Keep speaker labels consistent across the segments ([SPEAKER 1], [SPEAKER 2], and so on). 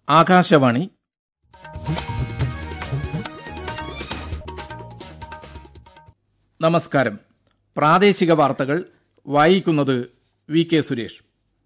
[SPEAKER 1] ആകാശവാണി നമസ്കാരം പ്രാദേശിക വാർത്തകൾ വായിക്കുന്നത് വി കെ സുരേഷ്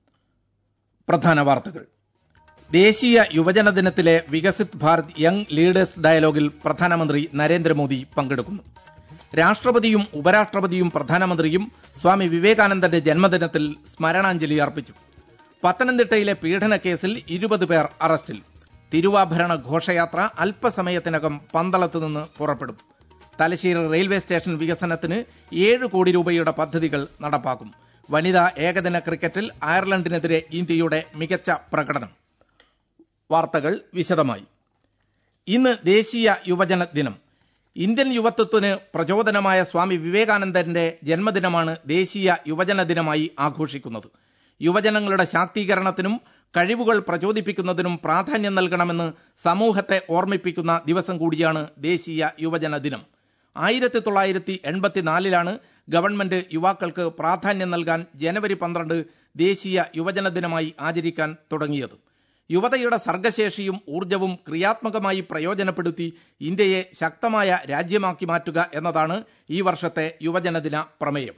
[SPEAKER 1] പ്രധാന വാർത്തകൾ ദേശീയ യുവജന ദിനത്തിലെ വികസിത് ഭാരത് യങ് ലീഡേഴ്സ് ഡയലോഗിൽ പ്രധാനമന്ത്രി നരേന്ദ്രമോദി പങ്കെടുക്കുന്നു രാഷ്ട്രപതിയും ഉപരാഷ്ട്രപതിയും പ്രധാനമന്ത്രിയും സ്വാമി വിവേകാനന്ദന്റെ ജന്മദിനത്തിൽ സ്മരണാഞ്ജലി അർപ്പിച്ചു പത്തനംതിട്ടയിലെ പീഡനക്കേസിൽ ഇരുപത് പേർ അറസ്റ്റിൽ തിരുവാഭരണ ഘോഷയാത്ര അല്പസമയത്തിനകം പന്തളത്ത് നിന്ന് പുറപ്പെടും തലശ്ശേരി റെയിൽവേ സ്റ്റേഷൻ വികസനത്തിന് ഏഴ് കോടി രൂപയുടെ പദ്ധതികൾ നടപ്പാക്കും വനിതാ ഏകദിന ക്രിക്കറ്റിൽ അയർലൻഡിനെതിരെ ഇന്ത്യയുടെ മികച്ച പ്രകടനം വാർത്തകൾ വിശദമായി ഇന്ന് ദേശീയ യുവജന ദിനം ഇന്ത്യൻ യുവത്വത്തിന് പ്രചോദനമായ സ്വാമി വിവേകാനന്ദന്റെ ജന്മദിനമാണ് ദേശീയ യുവജന ദിനമായി ആഘോഷിക്കുന്നത് യുവജനങ്ങളുടെ ശാക്തീകരണത്തിനും കഴിവുകൾ പ്രചോദിപ്പിക്കുന്നതിനും പ്രാധാന്യം നൽകണമെന്ന് സമൂഹത്തെ ഓർമ്മിപ്പിക്കുന്ന ദിവസം കൂടിയാണ് ദേശീയ യുവജന ദിനം ആയിരത്തി തൊള്ളായിരത്തി എൺപത്തിനാലിലാണ് ഗവൺമെന്റ് യുവാക്കൾക്ക് പ്രാധാന്യം നൽകാൻ ജനുവരി പന്ത്രണ്ട് ദേശീയ യുവജന ദിനമായി ആചരിക്കാൻ തുടങ്ങിയത് യുവതയുടെ സർഗശേഷിയും ഊർജവും ക്രിയാത്മകമായി പ്രയോജനപ്പെടുത്തി ഇന്ത്യയെ ശക്തമായ രാജ്യമാക്കി മാറ്റുക എന്നതാണ് ഈ വർഷത്തെ യുവജനദിന പ്രമേയം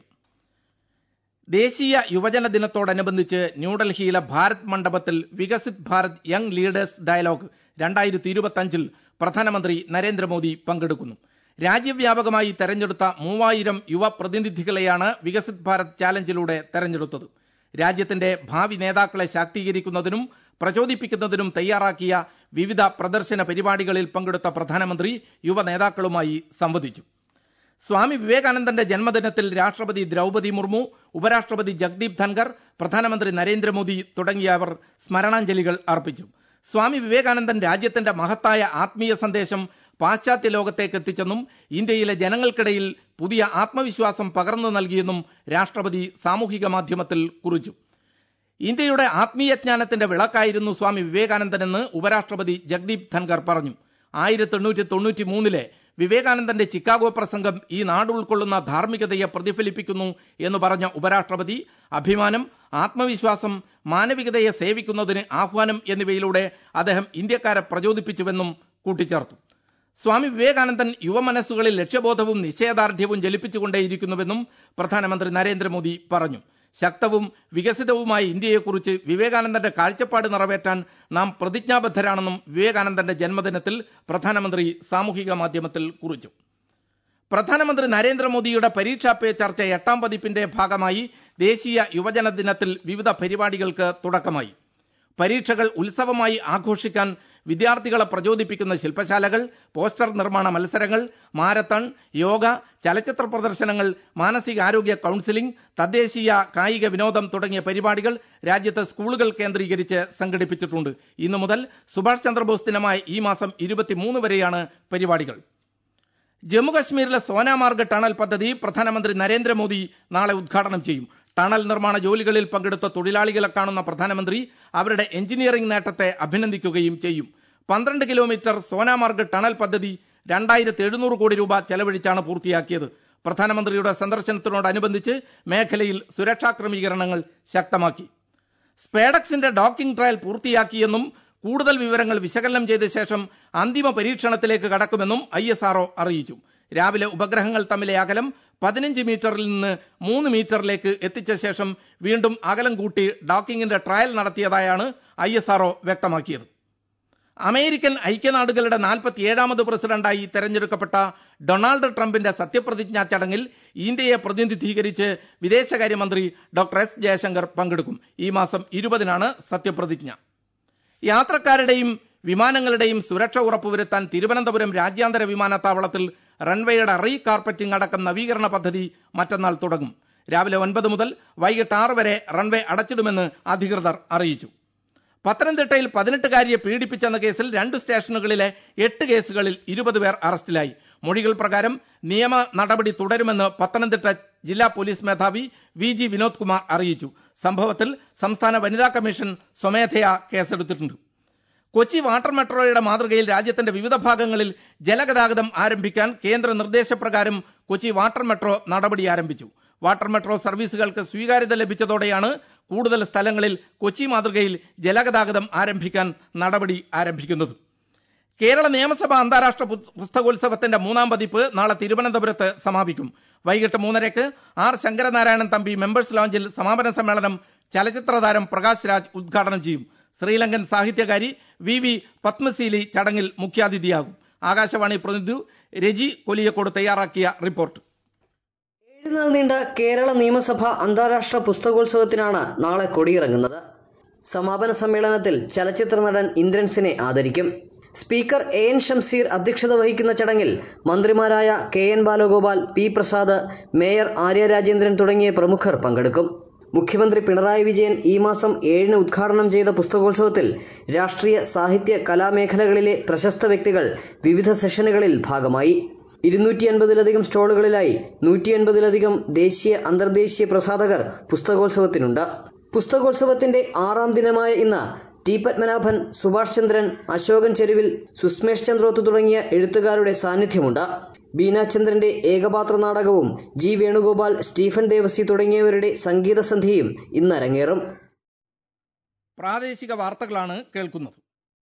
[SPEAKER 1] ദേശീയ യുവജന ദിനത്തോടനുബന്ധിച്ച് ന്യൂഡൽഹിയിലെ ഭാരത് മണ്ഡപത്തിൽ Viksit Bharat young leaders dialogue രണ്ടായിരത്തി ഇരുപത്തഞ്ചിൽ പ്രധാനമന്ത്രി നരേന്ദ്രമോദി പങ്കെടുക്കുന്നു രാജ്യവ്യാപകമായി തെരഞ്ഞെടുത്ത മൂവായിരം യുവ പ്രതിനിധികളെയാണ് വികസിത് ഭാരത് ചാലഞ്ചിലൂടെ തെരഞ്ഞെടുത്തത് രാജ്യത്തിന്റെ ഭാവി നേതാക്കളെ ശാക്തീകരിക്കുന്നതിനും പ്രചോദിപ്പിക്കുന്നതിനും തയ്യാറാക്കിയ വിവിധ പ്രദർശന പരിപാടികളിൽ പങ്കെടുത്ത പ്രധാനമന്ത്രി യുവ നേതാക്കളുമായി സംവദിച്ചു സ്വാമി വിവേകാനന്ദന്റെ ജന്മദിനത്തിൽ രാഷ്ട്രപതി ദ്രൗപതി മുർമു ഉപരാഷ്ട്രപതി ജഗ്ദീപ് ധൻകർ പ്രധാനമന്ത്രി നരേന്ദ്രമോദി തുടങ്ങിയവർ സ്മരണാഞ്ജലികൾ അർപ്പിച്ചു സ്വാമി വിവേകാനന്ദൻ രാജ്യത്തിന്റെ മഹത്തായ ആത്മീയ സന്ദേശം പാശ്ചാത്യ ലോകത്തേക്ക് എത്തിച്ചെന്നും ഇന്ത്യയിലെ ജനങ്ങൾക്കിടയിൽ പുതിയ ആത്മവിശ്വാസം പകർന്നു നൽകിയെന്നും രാഷ്ട്രപതി സാമൂഹിക മാധ്യമത്തിൽ കുറിച്ചു ഇന്ത്യയുടെ ആത്മീയജ്ഞാനത്തിന്റെ വിളക്കായിരുന്നു സ്വാമി വിവേകാനന്ദനെന്ന് ഉപരാഷ്ട്രപതി ജഗ്ദീപ് ധൻകർ പറഞ്ഞു ആയിരത്തി എണ്ണൂറ്റി തൊണ്ണൂറ്റി മൂന്നിലെ വിവേകാനന്ദന്റെ ചിക്കാഗോ പ്രസംഗം ഈ നാട് ഉൾക്കൊള്ളുന്ന ധാർമ്മികതയെ പ്രതിഫലിപ്പിക്കുന്നു എന്ന് പറഞ്ഞ ഉപരാഷ്ട്രപതി അഭിമാനം ആത്മവിശ്വാസം മാനവികതയെ സേവിക്കുന്നതിന് ആഹ്വാനം എന്നിവയിലൂടെ അദ്ദേഹം ഇന്ത്യക്കാരെ പ്രചോദിപ്പിച്ചുവെന്നും കൂട്ടിച്ചേർത്തു സ്വാമി വിവേകാനന്ദൻ യുവമനസ്സുകളിൽ ലക്ഷ്യബോധവും നിശ്ചയദാർഢ്യവും ജലിപ്പിച്ചുകൊണ്ടേയിരിക്കുന്നുവെന്നും പ്രധാനമന്ത്രി നരേന്ദ്രമോദി പറഞ്ഞു ശക്തവും വികസിതവുമായ ഇന്ത്യയെക്കുറിച്ച് വിവേകാനന്ദന്റെ കാഴ്ചപ്പാട് നിറവേറ്റാൻ നാം പ്രതിജ്ഞാബദ്ധരാണെന്നും വിവേകാനന്ദന്റെ ജന്മദിനത്തിൽ പ്രധാനമന്ത്രി സാമൂഹിക മാധ്യമത്തിൽ കുറിച്ചു പ്രധാനമന്ത്രി നരേന്ദ്രമോദിയുടെ പരീക്ഷാ പേ ചർച്ച എട്ടാം പതിപ്പിന്റെ ഭാഗമായി ദേശീയ യുവജന ദിനത്തിൽ വിവിധ പരിപാടികൾക്ക് തുടക്കമായി പരീക്ഷകൾ ഉത്സവമായി ആഘോഷിക്കാൻ വിദ്യാർത്ഥികളെ പ്രചോദിപ്പിക്കുന്ന ശില്പശാലകൾ പോസ്റ്റർ നിർമ്മാണ മത്സരങ്ങൾ മാരത്തൺ യോഗ ചലച്ചിത്ര പ്രദർശനങ്ങൾ മാനസികാരോഗ്യ കൌൺസിലിംഗ് തദ്ദേശീയ കായിക വിനോദം തുടങ്ങിയ പരിപാടികൾ രാജ്യത്തെ സ്കൂളുകൾ കേന്ദ്രീകരിച്ച് സംഘടിപ്പിച്ചിട്ടുണ്ട് ഇന്നു മുതൽ സുഭാഷ് ചന്ദ്രബോസ് ദിനമായ ഈ മാസം ഇരുപത്തിമൂന്ന് വരെയാണ് പരിപാടികൾ ജമ്മുകശ്മീരിലെ സോനാമാർഗ് ടണൽ പദ്ധതി പ്രധാനമന്ത്രി നരേന്ദ്രമോദി നാളെ ഉദ്ഘാടനം ചെയ്യും ടണൽ നിർമ്മാണ ജോലികളിൽ പങ്കെടുത്ത തൊഴിലാളികളെ കാണുന്ന പ്രധാനമന്ത്രി അവരുടെ എഞ്ചിനീയറിംഗ് നേട്ടത്തെ അഭിനന്ദിക്കുകയും ചെയ്യും പന്ത്രണ്ട് കിലോമീറ്റർ സോനാമാർഗ് ടണൽ പദ്ധതി രണ്ടായിരത്തി എഴുന്നൂറ് കോടി രൂപ ചെലവഴിച്ചാണ് പൂർത്തിയാക്കിയത് പ്രധാനമന്ത്രിയുടെ സന്ദർശനത്തിനോടനുബന്ധിച്ച് മേഖലയിൽ സുരക്ഷാ ക്രമീകരണങ്ങൾ ശക്തമാക്കി സ്പേഡക്സിന്റെ ഡോക്കിംഗ് ട്രയൽ പൂർത്തിയാക്കിയെന്നും കൂടുതൽ വിവരങ്ങൾ വിശകലനം ചെയ്ത ശേഷം അന്തിമ പരീക്ഷണത്തിലേക്ക് കടക്കുമെന്നും ഐ അറിയിച്ചു രാവിലെ ഉപഗ്രഹങ്ങൾ തമ്മിലെ അകലം പതിനഞ്ച് മീറ്ററിൽ നിന്ന് മൂന്ന് മീറ്ററിലേക്ക് എത്തിച്ച ശേഷം വീണ്ടും അകലം കൂട്ടി ഡോക്കിങ്ങിന്റെ ട്രയൽ നടത്തിയതായാണ് ഐ വ്യക്തമാക്കിയത് അമേരിക്കൻ ഐക്യനാടുകളുടെ നാൽപ്പത്തിയേഴാമത് പ്രസിഡന്റായി തെരഞ്ഞെടുക്കപ്പെട്ട ഡൊണാൾഡ് ട്രംപിന്റെ സത്യപ്രതിജ്ഞാ ചടങ്ങിൽ ഇന്ത്യയെ പ്രതിനിധീകരിച്ച് വിദേശകാര്യമന്ത്രി ഡോക്ടർ എസ് ജയശങ്കർ പങ്കെടുക്കും ഈ മാസം ഇരുപതിനാണ് സത്യപ്രതിജ്ഞ യാത്രക്കാരുടെയും വിമാനങ്ങളുടെയും സുരക്ഷ ഉറപ്പുവരുത്താൻ തിരുവനന്തപുരം രാജ്യാന്തര വിമാനത്താവളത്തിൽ റൺവേയുടെ റീ കാർപ്പറ്റിംഗ് അടക്കം നവീകരണ പദ്ധതി മറ്റന്നാൾ തുടങ്ങും രാവിലെ ഒൻപത് മുതൽ വൈകിട്ട് ആറ് വരെ റൺവേ അടച്ചിടുമെന്ന് അധികൃതർ അറിയിച്ചു പത്തനംതിട്ടയിൽ പതിനെട്ടുകാരിയെ പീഡിപ്പിച്ചെന്ന കേസിൽ രണ്ട് സ്റ്റേഷനുകളിലെ എട്ട് കേസുകളിൽ ഇരുപത് പേർ അറസ്റ്റിലായി മൊഴികൾ പ്രകാരം നിയമ നടപടി തുടരുമെന്ന് പത്തനംതിട്ട ജില്ലാ പോലീസ് മേധാവി വി ജി വിനോദ് കുമാർ അറിയിച്ചു സംഭവത്തിൽ സംസ്ഥാന വനിതാ കമ്മീഷൻ സ്വമേധയാ കേസെടുത്തിട്ടുണ്ട് കൊച്ചി വാട്ടർ മെട്രോയുടെ മാതൃകയിൽ രാജ്യത്തിന്റെ വിവിധ ഭാഗങ്ങളിൽ ജലഗതാഗതം ആരംഭിക്കാൻ കേന്ദ്ര നിർദ്ദേശപ്രകാരം കൊച്ചി വാട്ടർ മെട്രോ നടപടി ആരംഭിച്ചു വാട്ടർ മെട്രോ സർവീസുകൾക്ക് സ്വീകാര്യത ലഭിച്ചതോടെയാണ് കൂടുതൽ സ്ഥലങ്ങളിൽ കൊച്ചി മാതൃകയിൽ ജലഗതാഗതം ആരംഭിക്കാൻ നടപടി ആരംഭിക്കുന്നത് കേരള നിയമസഭ അന്താരാഷ്ട്ര പുസ്- പുസ്തകോത്സവത്തിന്റെ മൂന്നാം പതിപ്പ് നാളെ തിരുവനന്തപുരത്ത് സമാപിക്കും വൈകിട്ട് മൂന്നരയ്ക്ക് ആർ ശങ്കരനാരായണൻ തമ്പി മെമ്പേഴ്സ് ലോഞ്ചിൽ സമാപന സമ്മേളനം ചലച്ചിത്ര താരം പ്രകാശ് രാജ് ഉദ്ഘാടനം ചെയ്യും ശ്രീലങ്കൻ സാഹിത്യകാരി വി വി പത്മശീലി ചടങ്ങിൽ മുഖ്യാതിഥിയാകും ആകാശവാണി പ്രതിനിധി രജി കൊലിയക്കോട് തയ്യാറാക്കിയ റിപ്പോർട്ട്
[SPEAKER 2] ഏഴ് നാൾ നീണ്ട കേരള നിയമസഭ അന്താരാഷ്ട്ര പുസ്തകോത്സവത്തിനാണ് നാളെ കൊടിയിറങ്ങുന്നത് സമാപന സമ്മേളനത്തിൽ ചലച്ചിത്ര നടൻ ഇന്ദ്രൻസിനെ ആദരിക്കും സ്പീക്കർ എ എൻ ഷംസീർ അധ്യക്ഷത വഹിക്കുന്ന ചടങ്ങിൽ മന്ത്രിമാരായ K N Balagopal P Prasad mayor Arya Rajendran തുടങ്ങിയ പ്രമുഖർ പങ്കെടുക്കും മുഖ്യമന്ത്രി പിണറായി വിജയൻ ഈ മാസം ഏഴിന് ഉദ്ഘാടനം ചെയ്ത പുസ്തകോത്സവത്തിൽ രാഷ്ട്രീയ സാഹിത്യ കലാമേഖലകളിലെ പ്രശസ്ത വ്യക്തികൾ വിവിധ സെഷനുകളിൽ ഭാഗമായി ഇരുന്നൂറ്റി അൻപതിലധികം സ്റ്റാളുകളിലായി നൂറ്റി അൻപതിലധികം ദേശീയ അന്തർദേശീയ പ്രസാധകർ പുസ്തകോത്സവത്തിനുണ്ട് പുസ്തകോത്സവത്തിന്റെ ആറാം ദിനമായ ഇന്ന് ടി പത്മനാഭൻ സുഭാഷ് ചന്ദ്രൻ അശോകൻ ചെരുവിൽ സുസ്മേഷ് ചന്ദ്രോത്ത് തുടങ്ങിയ എഴുത്തുകാരുടെ സാന്നിധ്യമുണ്ട് ബീനാചന്ദ്രന്റെ ഏകപാത്ര നാടകവും ജി വേണുഗോപാൽ സ്റ്റീഫൻ ദേവസി തുടങ്ങിയവരുടെ സംഗീത സന്ധ്യയും ഇന്ന് അരങ്ങേറും
[SPEAKER 1] പ്രാദേശിക വാർത്തകളാണ് കേൾക്കുന്നത്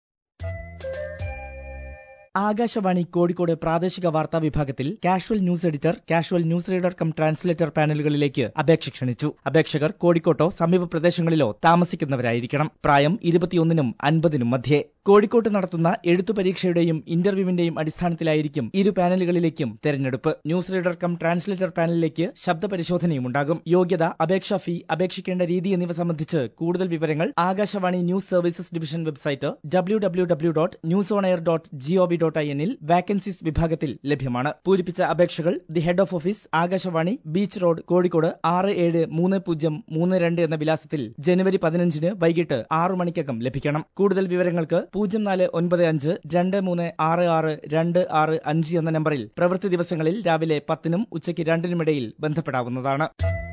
[SPEAKER 3] ആകാശവാണി കോഴിക്കോട് പ്രാദേശിക വാർത്താ വിഭാഗത്തിൽ casual news editor casual news reader cum translator പാനലുകളിലേക്ക് അപേക്ഷ ക്ഷണിച്ചു അപേക്ഷകർ കോഴിക്കോട്ടോ സമീപ പ്രദേശങ്ങളിലോ താമസിക്കുന്നവരായിരിക്കണം പ്രായം ഇരുപത്തിയൊന്നിനും അൻപതിനും മധ്യേ കോഴിക്കോട്ട് നടത്തുന്ന എഴുത്തു പരീക്ഷയുടെയും ഇന്റർവ്യൂവിന്റെയും അടിസ്ഥാനത്തിലായിരിക്കും ഇരു പാനലുകളിലേക്കും തെരഞ്ഞെടുപ്പ് ന്യൂസ് റീഡർ കം ട്രാൻസ്ലേറ്റർ പാനലിലേക്ക് ശബ്ദ പരിശോധനയും ഉണ്ടാകും യോഗ്യത അപേക്ഷാ ഫീ അപേക്ഷിക്കേണ്ട രീതി എന്നിവ സംബന്ധിച്ച് കൂടുതൽ വിവരങ്ങൾ Akashvani news services division website W W W dot news on air dot gov dot I എന്നിൽ വാക്കൻസീസ് വിഭാഗത്തിൽ ലഭ്യമാണ് പൂരിപ്പിച്ച അപേക്ഷകൾ the head of office Akashvani beach road Kozhikode ആറ് ഏഴ് മൂന്ന് പൂജ്യം മൂന്ന് രണ്ട് എന്ന വിലാസത്തിൽ ജനുവരി പതിനഞ്ചിന് വൈകിട്ട് ആറു മണിക്കകം ലഭിക്കണം കൂടുതൽ വിവരങ്ങൾക്ക് പൂജ്യം നാല് ഒൻപത് അഞ്ച് രണ്ട് മൂന്ന് ആറ് ആറ് രണ്ട് ആറ് അഞ്ച് എന്ന നമ്പറിൽ പ്രവൃത്തി ദിവസങ്ങളിൽ രാവിലെ പത്തിനും ഉച്ചയ്ക്ക് രണ്ടിനുമിടയിൽ ബന്ധപ്പെടാവുന്നതാണ്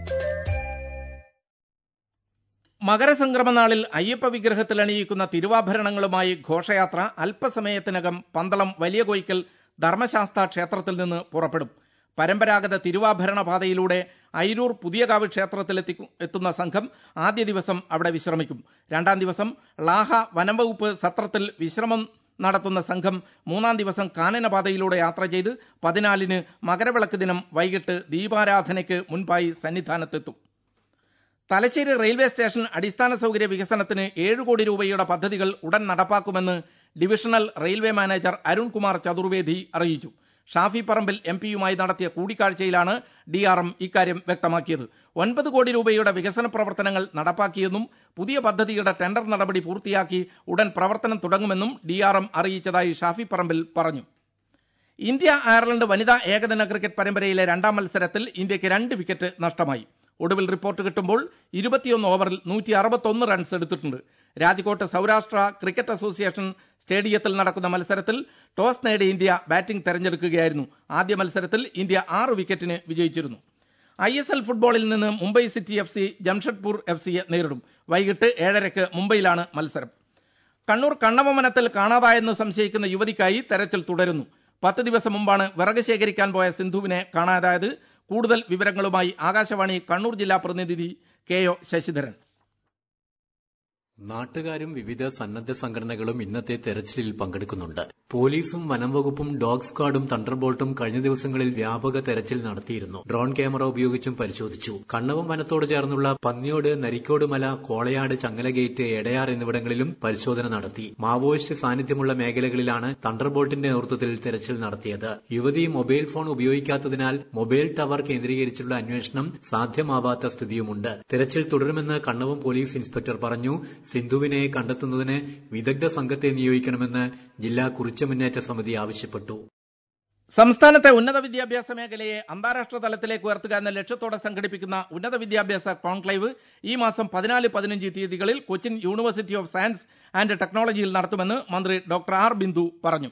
[SPEAKER 1] മകരസംക്രമ നാളിൽ അയ്യപ്പ വിഗ്രഹത്തിൽ അണിയിക്കുന്ന തിരുവാഭരണങ്ങളുമായി ഘോഷയാത്ര അല്പസമയത്തിനകം പന്തളം വലിയ കോയിക്കൽ ധർമ്മശാസ്ത്ര ക്ഷേത്രത്തിൽ നിന്ന് പുറപ്പെടും പരമ്പരാഗത തിരുവാഭരണ പാതയിലൂടെ അയിരൂർ പുതിയകാവ് ക്ഷേത്രത്തിലെത്തി എത്തുന്ന സംഘം ആദ്യ ദിവസം അവിടെ വിശ്രമിക്കും രണ്ടാം ദിവസം ലാഹ വനംവകുപ്പ് സത്രത്തിൽ വിശ്രമം നടത്തുന്ന സംഘം മൂന്നാം ദിവസം കാനനപാതയിലൂടെ യാത്ര ചെയ്ത് പതിനാലിന് മകരവിളക്ക് ദിനം വൈകിട്ട് ദീപാരാധനയ്ക്ക് മുൻപായി സന്നിധാനത്തെത്തും തലശ്ശേരി റെയിൽവേ സ്റ്റേഷൻ അടിസ്ഥാന സൗകര്യ വികസനത്തിന് ഏഴ് കോടി രൂപയുടെ പദ്ധതികൾ ഉടൻ നടപ്പാക്കുമെന്ന് divisional railway manager Arunkumar Chaturvedi അറിയിച്ചു ഷാഫി പറമ്പിൽ എം പിയുമായി നടത്തിയ കൂടിക്കാഴ്ചയിലാണ് ഡി ആർ എം ഇക്കാര്യം വ്യക്തമാക്കിയത് ഒൻപത് കോടി രൂപയുടെ വികസന പ്രവർത്തനങ്ങൾ നടപ്പാക്കിയെന്നും പുതിയ പദ്ധതിയുടെ ടെൻഡർ നടപടി പൂർത്തിയാക്കി ഉടൻ പ്രവർത്തനം തുടങ്ങുമെന്നും ഡി ആർ എം അറിയിച്ചതായി ഷാഫി പറമ്പിൽ പറഞ്ഞു ഇന്ത്യ അയർലൻഡ് വനിതാ ഏകദിന ക്രിക്കറ്റ് പരമ്പരയിലെ രണ്ടാം മത്സരത്തിൽ ഇന്ത്യക്ക് രണ്ട് വിക്കറ്റ് നഷ്ടമായി ഒടുവിൽ റിപ്പോർട്ട് കിട്ടുമ്പോൾ ഇരുപത്തിയൊന്ന് ഓവറിൽ നൂറ്റി അറുപത്തൊന്ന് റൺസ് എടുത്തിട്ടുണ്ട് രാജ്കോട്ട് സൗരാഷ്ട്ര ക്രിക്കറ്റ് അസോസിയേഷൻ സ്റ്റേഡിയത്തിൽ നടക്കുന്ന മത്സരത്തിൽ ടോസ് നേടിയ ഇന്ത്യ ബാറ്റിംഗ് തെരഞ്ഞെടുക്കുകയായിരുന്നു ആദ്യ മത്സരത്തിൽ ഇന്ത്യ ആറ് വിക്കറ്റിന് വിജയിച്ചിരുന്നു ഐ എസ് എൽ ഫുട്ബോളിൽ നിന്ന് Mumbai city F C Jamshedpur F സിയെ നേരിടും വൈകിട്ട് ഏഴരയ്ക്ക് മുംബൈയിലാണ് മത്സരം കണ്ണൂർ കണ്ണവമനത്തിൽ കാണാതായെന്ന് സംശയിക്കുന്ന യുവതിക്കായി തെരച്ചിൽ തുടരുന്നു പത്ത് ദിവസം മുമ്പാണ് വിറക് ശേഖരിക്കാൻ പോയ സിന്ധുവിനെ കാണാതായത് കൂടുതൽ വിവരങ്ങളുമായി ആകാശവാണി കണ്ണൂർ ജില്ലാ പ്രതിനിധി കെ ഒ ശശിധരൻ
[SPEAKER 4] നാട്ടുകാരും വിവിധ സന്നദ്ധ സംഘടനകളും ഇന്നത്തെ തെരച്ചിലിൽ പങ്കെടുക്കുന്നുണ്ട് പോലീസും വനം വകുപ്പും ഡോഗ് സ്ക്വാഡും തണ്ടർബോൾട്ടും കഴിഞ്ഞ ദിവസങ്ങളിൽ വ്യാപക തെരച്ചിൽ നടത്തിയിരുന്നു ഡ്രോൺ ക്യാമറ ഉപയോഗിച്ചും പരിശോധിച്ചു കണ്ണവം വനത്തോട് ചേർന്നുള്ള പന്നിയോട് നരിക്കോട് മല കോളയാട് ചങ്ങലഗേറ്റ് എടയാർ എന്നിവിടങ്ങളിലും പരിശോധന നടത്തി മാവോയിസ്റ്റ് സാന്നിധ്യമുള്ള മേഖലകളിലാണ് തണ്ടർബോൾട്ടിന്റെ നേതൃത്വത്തിൽ തെരച്ചിൽ നടത്തിയത് യുവതി മൊബൈൽ ഫോൺ ഉപയോഗിക്കാത്തതിനാൽ മൊബൈൽ ടവർ കേന്ദ്രീകരിച്ചുള്ള അന്വേഷണം സാധ്യമാവാത്ത സ്ഥിതിയുമുണ്ട് തെരച്ചിൽ തുടരുമെന്ന് കണ്ണവം പോലീസ് ഇൻസ്പെക്ടർ പറഞ്ഞു സിന്ധുവിനെ കണ്ടെത്തുന്നതിന് വിദഗ്ധ സംഘത്തെ നിയോഗിക്കണമെന്ന് ജില്ലാ കുറിച്ചമുന്നേറ്റ സമിതി ആവശ്യപ്പെട്ടു
[SPEAKER 1] സംസ്ഥാനത്തെ ഉന്നത വിദ്യാഭ്യാസ മേഖലയെ അന്താരാഷ്ട്ര തലത്തിലേക്ക് ഉയർത്തുക എന്ന ലക്ഷ്യത്തോടെ സംഘടിപ്പിക്കുന്ന ഉന്നത വിദ്യാഭ്യാസ കോൺക്ലേവ് ഈ മാസം പതിനാല് പതിനഞ്ച് തീയതികളിൽ Cochin university of science and ടെക്നോളജിയിൽ നടത്തുമെന്ന് മന്ത്രി ഡോക്ടർ ആർ ബിന്ദു പറഞ്ഞു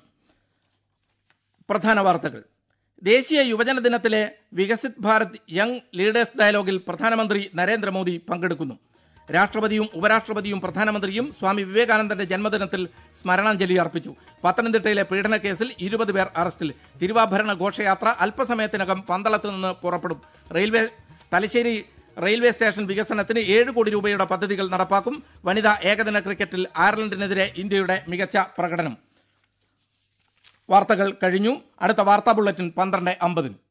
[SPEAKER 1] പ്രധാന വാർത്തകൾ ദേശീയ യുവജന ദിനത്തിലെ വികസിത് ഭാരത് യങ് ലീഡേഴ്സ് ഡയലോഗിൽ പ്രധാനമന്ത്രി നരേന്ദ്രമോദി പങ്കെടുക്കുന്നു രാഷ്ട്രപതിയും ഉപരാഷ്ട്രപതിയും പ്രധാനമന്ത്രിയും സ്വാമി വിവേകാനന്ദന്റെ ജന്മദിനത്തിൽ സ്മരണാഞ്ജലി അർപ്പിച്ചു പത്തനംതിട്ടയിലെ പീഡനക്കേസിൽ ഇരുപത് പേർ അറസ്റ്റിൽ തിരുവാഭരണ ഘോഷയാത്ര അല്പസമയത്തിനകം പന്തളത്ത് നിന്ന് പുറപ്പെടും റെയിൽവേ തലശ്ശേരി റെയിൽവേ സ്റ്റേഷൻ വികസനത്തിന് ഏഴ് കോടി രൂപയുടെ പദ്ധതികൾ നടപ്പാക്കും വനിതാ ഏകദിന ക്രിക്കറ്റിൽ അയർലൻഡിനെതിരെ ഇന്ത്യയുടെ മികച്ച പ്രകടനം വാർത്തകൾ കഴിഞ്ഞു അടുത്ത വാർത്താ ബുള്ളറ്റിൻ പന്ത്രണ്ട് അമ്പതിന്